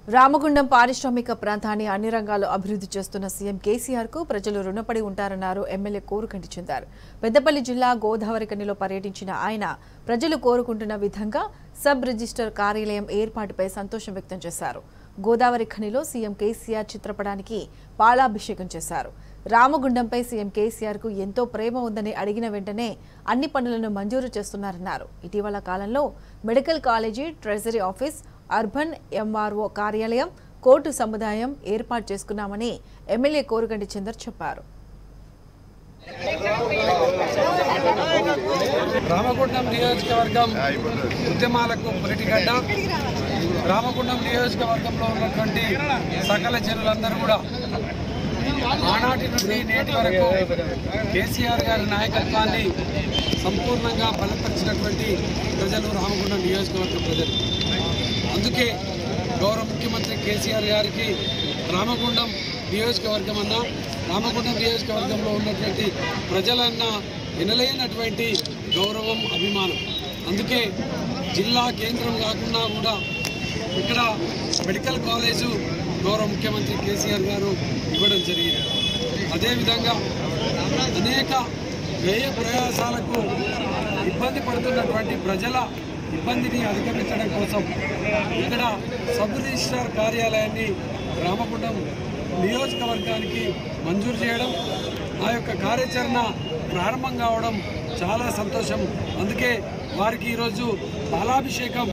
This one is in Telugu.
రామగుండం పారిశ్రామిక ప్రాంతాన్ని అన్ని రంగాల్లో అభివృద్ధి చేస్తున్న సీఎం కేసీఆర్ కు ప్రజలు రుణపడి ఉంటారన్నారు ఎమ్మెల్యే కోరుకంటి చెందారు పెద్దపల్లి జిల్లా గోదావరికనిలో పర్యటించిన ఆయన ప్రజలు కోరుకుంటున్న విధంగా సబ్ రిజిస్టర్ కార్యాలయం ఏర్పాటుపై సంతోషం వ్యక్తం చేశారు గోదావరి ఖనిలో సీఎం కేసీఆర్ చిత్రపటానికి పాలాభిషేకం చేశారు రామగుండంపై సీఎం కేసీఆర్ కు ఎంతో ప్రేమ ఉందని అడిగిన వెంటనే అన్ని పనులను మంజూరు చేస్తున్నారన్నారు ఇటీవల కాలంలో medical college treasury office urban MRO కార్యాలయం కోర్టు సముదాయం ఏర్పాటు చేసుకున్నామని ఎమ్మెల్యే కోరుగంటి చందర్ చెప్పారు రామగుండం నియోజకవర్గం ఉద్యమాలకు పురిటిగడ్డ రామగుండం నియోజకవర్గంలో ఉన్నటువంటి సకల జనులందరూ కూడా ఆనాటి నుండి నేటి వరకు కేసీఆర్ గారి నాయకత్వాన్ని సంపూర్ణంగా బలపరిచినటువంటి ప్రజలు రామగుండం నియోజకవర్గ ప్రజలు అందుకే గౌరవ ముఖ్యమంత్రి కేసీఆర్ గారికి రామగుండం నియోజకవర్గం అన్న రామగుండం నియోజకవర్గంలో ఉన్నటువంటి ప్రజలన్న వినలేనటువంటి గౌరవం అభిమానం అందుకే జిల్లా కేంద్రం కాకుండా కూడా ఇక్కడ మెడికల్ కాలేజు గౌరవ ముఖ్యమంత్రి కేసీఆర్ గారు ఇవ్వడం జరిగింది అదేవిధంగా అనేక వ్యయ ప్రయాసాలకు ఇబ్బంది పడుతున్నటువంటి ప్రజల ఇబ్బందిని అధిగమించడం కోసం ఇక్కడ సబ్ రిజిస్ట్రార్ కార్యాలయాన్ని రామగుండం నియోజకవర్గానికి మంజూరు చేయడం ఆ యొక్క కార్యాచరణ ప్రారంభం కావడం చాలా సంతోషం అందుకే వారికి ఈరోజు పాలాభిషేకం